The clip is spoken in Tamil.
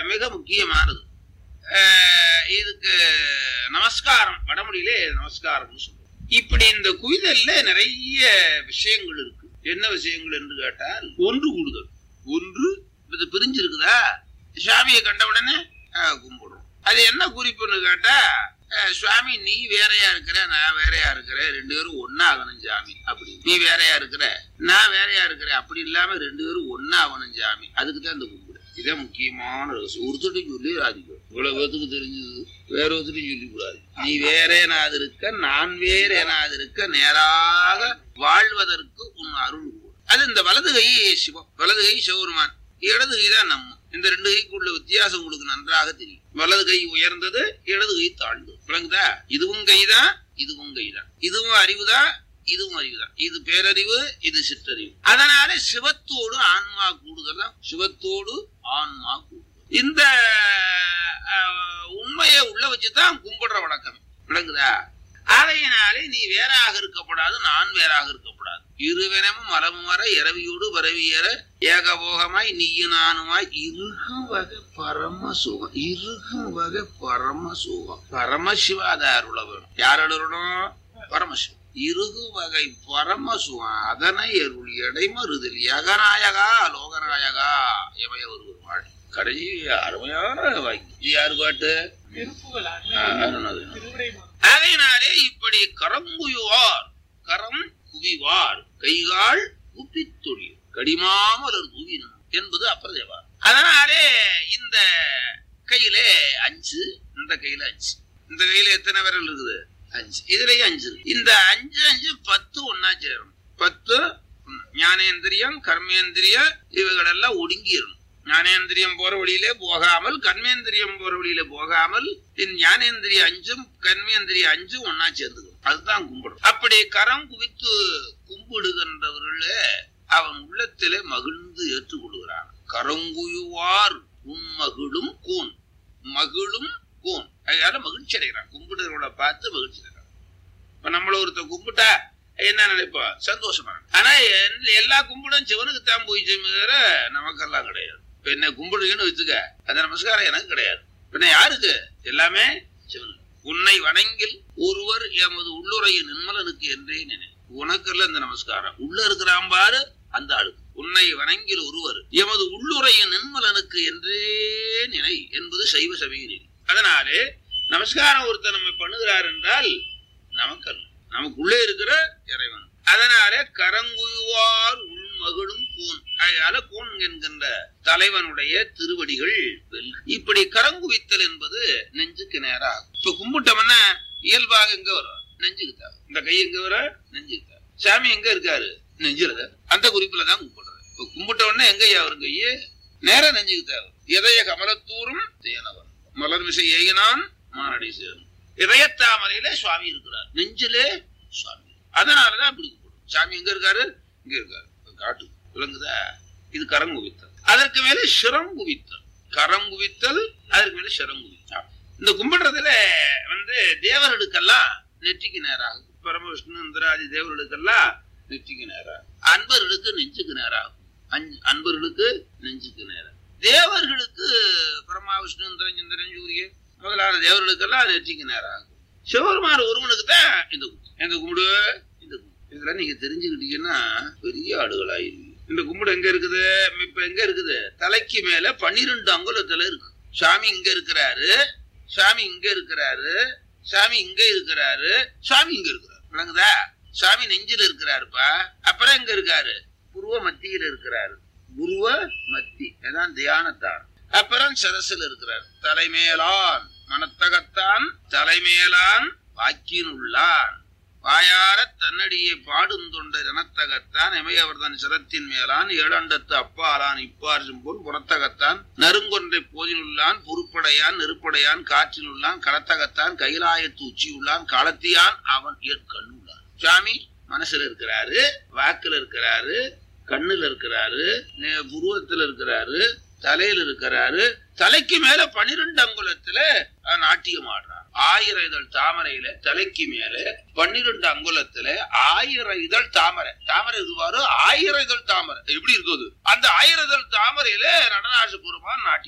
மிக முக்கியமானது அஹ், இதுக்கு நமஸ்காரம் வடமொழியிலே நமஸ்காரம் சொல்லுவோம் இப்படி இந்த குவிதல்ல நிறைய விஷயங்கள் இருக்கு என்ன விஷயங்கள் என்று கேட்டால் ஒன்று கூடுதல் ஒன்று இது பிரிஞ்சிருக்குதா சுவாமியை கண்ட உடனே அஹ், கும்பிடுறோம் அது என்ன குறிப்புன்னு கேட்டா அஹ், சுவாமி நீ வேறையா இருக்கிற நான் வேறையா இருக்கிறேன் ரெண்டு பேரும் ஒன்னாகணும் சாமி அப்படி நீ வேறையா இருக்கிற நான் வேறையா இருக்கிறேன் அப்படி இல்லாம ரெண்டு பேரும் ஒன்னாகணும் சாமி அதுக்கு தான் இந்த கும்பிடு இதான் முக்கியமான ரகசியம் ஒருத்தட்டையும் சொல்லி ராதிக்கும் இவ்வளவு பேத்துக்கு தெரிஞ்சது வேற ஒருத்தரையும் சொல்லி கூடாது நீ வேற எனாது இருக்க நான் வேற எனாது இருக்க நேராக வாழ்வதற்கு உன் அருள் கூடு. அது இந்த வலது கை சிவம் வலது கை சிவபெருமான் இடது கை தான் நம்ம இந்த ரெண்டு கைக்குள்ள வித்தியாசம் உங்களுக்கு நன்றாக தெரியும் வலது கை உயர்ந்தது இடது கை தாழ்ந்தது விளங்குதா இதுவும் கைதான் இதுவும் கைதான் இதுவும் அறிவுதான் இதுவும் அறிவுதான் இது பேரறிவு இது சிற்றறிவு அதனால சிவத்தோடு ஆன்மா கூடுதல் தான் சிவத்தோடு ஆன்மா கூடுதல் இந்த அஹ், உண்மையை உள்ள வச்சுதான் கும்பிடுற வழக்கம் விளங்குதா ஆகையினாலே நீ வேறாக இருக்கப்படாது நான் வேறாக இருக்கக்கூடாது இருவினமும் மரமும் வர இரவியோடு பரவியற ஏகபோகமாய் நீயும் நானுமாய் இருகும் வகை பரம சுகம் இருகும் வகை பரம சுகம் பரமசிவாதார் உழவன் யார் அருளணும் பரமசிவம் இருகு வகை பரம சுகம் அதனை அருள் எடைமறுதல் யகநாயகா லோகநாயகா எவைய ஒருவர் வாழ் கடைசி அருமையான வாங்கி இது யாரு பாட்டு திருப்புகள் ஆ, அருணாது. திருவிடை ஆகையினாலே இப்படி கரங்குயுவார் கரம் குவிவார் கைகால் குப்பித்தொழில் கடிமாமலர் தூவினும் என்பது அப்பிரதேவா அதனாலே இந்த கையிலே அஞ்சு இந்த கையில அஞ்சு இந்த கையில எத்தனை விரல் இருக்குது அஞ்சு இதுலயும் அஞ்சு இருக்கு. இந்த அஞ்சு அஞ்சு பத்து ஒன்னா சேரும் பத்து ஒண்ணு. ஞானேந்திரியம் கர்மேந்திரியம் இவைகளெல்லாம் ஒடுங்கிடணும் ஞானேந்திரியம் போற வழியிலே போகாமல் கர்மேந்திரியம் போற வழியில போகாமல் இந்த ஞானேந்திரிய அஞ்சும் கர்மேந்திரிய அஞ்சும் ஒன்னா சேர்ந்துக்கும் அதுதான் கும்பிடும் அப்படி கரம் குவித்து கும்பிடுகின்றவர்களே அவன் உள்ளத்திலே மகிழ்ந்து ஏற்றுக்கொள்கிறான் கரங்குயுவார் உன்மகிழும் கூன் மகிழும் கூன் அதனால மகிழ்ச்சி அடைகிறான் கும்பிடுறவங்கள பார்த்து மகிழ்ச்சி அடைகிறான் இப்ப நம்மள ஒருத்த கும்பிட்டா என்ன நினைப்போம் சந்தோஷமா ஆனா எல்- எல்லா கும்பிடும் சிவனுக்கு தான் போய் தவிர நமக்கெல்லாம் கிடையாது இப்ப என்ன கும்பிடுங்கன்னு வச்சுக்க அந்த நமஸ்காரம் எனக்கு கிடையாது பின்ன யாருக்கு எல்லாமே சிவனுக்கு உன்னை வணங்கில் ஒருவர் எமது உள்ளுரைய நிர்மலனுக்கு என்றே நினை உனக்கல்ல இந்த நமஸ்காரம் உள்ள இருக்கிறான் பாரு அந்த ஆளுக்கு உன்னை வணங்கில் ஒருவர் எமது உள்ளுரைய நிர்மலனுக்கு என்றே நினை என்பது சைவ சபையின் நெறி அதனாலே நமஸ்காரம் ஒருத்தர் நம்ம பண்ணுகிறார் என்றால் நமக்கல்ல நமக்குள்ளே இருக்கிற இறைவன் அதனாலே கரங்குயுவார் உள்மகளும் கூன் அதனால கூன் என்கின்ற தலைவனுடைய திருவடிகள் வெல். இப்படி கரங்குவித்தல் என்பது நெஞ்சுக்கு நேராகும் இப்ப கும்பிட்டோம்னா இயல்பாக எங்க வரும் நெஞ்சுக்கு தான் இந்த கை எங்க வர நெஞ்சுக்கு தான் சாமி எங்க இருக்காரு நெஞ்சில தான். அந்த குறிப்புல தான் கும்பிடுறது இப்ப கும்பிட்ட உடனே எங்க வரும் கையே நேரா நெஞ்சுக்கு தேவை இதய கமலத்தூரும் தேனவன் மலர் மிசை ஏகினான் மானடி சேரும் இதயத்தாமரையில சுவாமி இருக்கிறார் நெஞ்சிலே சுவாமி அதனாலதான் இப்படி கும்பிடும் சாமி எங்க இருக்காரு இங்க இருக்காரு காட்டு விளங்குதா இது கரங்குவித்தல் அதற்கு மேல சிரங்குவித்தல் கரங்குவித்தல் அதற்கு மேல சிரங்குவித்தல் இந்த கும்பிடுறதுல வந்து தேவர்களுக்கெல்லாம் நெற்றிக்கு நேராகும் பரமவிஷ்ணு இந்திராதி தேவர்களுக்கெல்லாம் நெற்றிக்கு நேராகும் அன்பர்களுக்கு நெஞ்சுக்கு நேராகும் அஞ்சு- அன்பர்களுக்கு நெஞ்சுக்கு நேரம் தேவர்களுக்கு பிரம்மா விஷ்ணு இந்திரன் சந்திரன் சூரியன் முதலான தேவர்களுக்கெல்லாம் நெற்றிக்கு நேராகும் சிவபெருமான் ஒருவனுக்கு தான் இந்த கும்பிடு. இந்த கும்பிடு இந்த கும்பிடு. இதெல்லாம் நீங்க தெரிஞ்சுக்கிட்டீங்கன்னா பெரிய ஆளுகளாயிருவீங்க இந்த கும்பிடு எங்க இருக்குது இப்ப எங்க இருக்குது தலைக்கு மேல பன்னிரெண்டு அங்குலத்துல இருக்கு சாமி இங்க இருக்கிறாரு சாமி இங்க இருக்கிறாரு சாமி இங்க இருக்கிறாரு சாமி இங்க இருக்கிறாரு விளங்குதா சாமி நெஞ்சில இருக்கிறாருப்பா அப்புறம் எங்க இருக்காரு புருவ மத்தியில இருக்கிறாரு புருவ மத்தி அதான் தியானத்தான் அப்புறம் சரசில் இருக்கிறார் தலைமேலான் மனத்தகத்தான் தலைமேலான் வாக்கினுள்ளான் வாயார தன்னடியை பாடும் தொண்டர் எனத்தகத்தான் எமையவர்தன் சிரத்தின் மேலான் ஏழண்டத்து அப்பாலான் இப்பார் செம்போல் புறத்தகத்தான் நறுங்கொன்றை போதினுள்ளான் பொறுப்படையான் நெருப்படையான் காற்றினுள்ளான் களத்தகத்தான் கைலாயத்து உச்சியுள்ளான் காலத்தியான் அவன் ஏற்கண்ணுள்ளான் சாமி மனசுல இருக்கிறாரு வாக்குல இருக்கிறாரு கண்ணுல இருக்கிறாரு நெ- புருவத்துல இருக்கிறாரு தலையில இருக்கிறாரு தலைக்கு மேல பனிரெண்டு அங்குலத்துல அஹ், நாட்டியம் ஆடுறார் ஆயிரம் இதழ் தாமரையில தலைக்கு மேல பன்னிரெண்டு அங்குலத்துல ஆயிரம் இதழ் தாமரை தாமரை இதுவாரு ஆயிரம் இதழ் தாமரை எப்படி இருக்குது அந்த ஆயிரம் இதழ் தாமரையில நடராஜபுரமா நாட்டியம்